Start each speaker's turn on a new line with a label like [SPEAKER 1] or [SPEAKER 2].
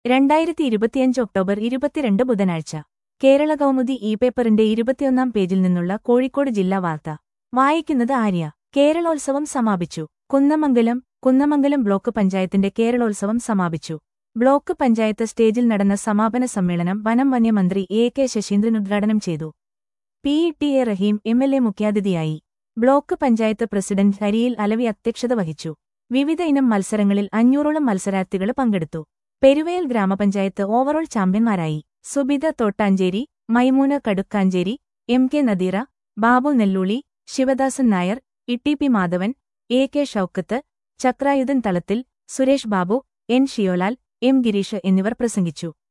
[SPEAKER 1] രണ്ടായിരത്തി ഇരുപത്തിയഞ്ച് ഒക്ടോബർ ഇരുപത്തിരണ്ട് ബുധനാഴ്ച കേരള കൗമുദി ഇ പേപ്പറിന്റെ ഇരുപത്തിയൊന്നാം പേജിൽ നിന്നുള്ള കോഴിക്കോട് ജില്ലാ വാർത്ത വായിക്കുന്നത് ആര്യ കേരളോത്സവം സമാപിച്ചു കുന്നമംഗലം കുന്നമംഗലം ബ്ലോക്ക് പഞ്ചായത്തിന്റെ കേരളോത്സവം സമാപിച്ചു ബ്ലോക്ക് പഞ്ചായത്ത് സ്റ്റേജിൽ നടന്ന സമാപന സമ്മേളനം വനം വന്യമന്ത്രി എ കെ ശശീന്ദ്രൻ ഉദ്ഘാടനം ചെയ്തു P T A Rahim M L A മുഖ്യാതിഥിയായി ബ്ലോക്ക് പഞ്ചായത്ത് പ്രസിഡന്റ് ഹരിയിൽ അലവി അധ്യക്ഷത വഹിച്ചു വിവിധ ഇനം മത്സരങ്ങളിൽ അഞ്ഞൂറോളം മത്സരാർത്ഥികൾ പങ്കെടുത്തു പെരുവയൽ ഗ്രാമപഞ്ചായത്ത് ഓവറോൾ ചാമ്പ്യന്മാരായി Subitha Thottancheri Maimoona Kadukkancheri M K Nadeera Babu Nelluli Sivadasan Nair Itti P Madhavan A K Shoukath Chakrayudhan Thalathil Suresh Babu N Shiyolal M Gireesh എന്നിവർ പ്രസംഗിച്ചു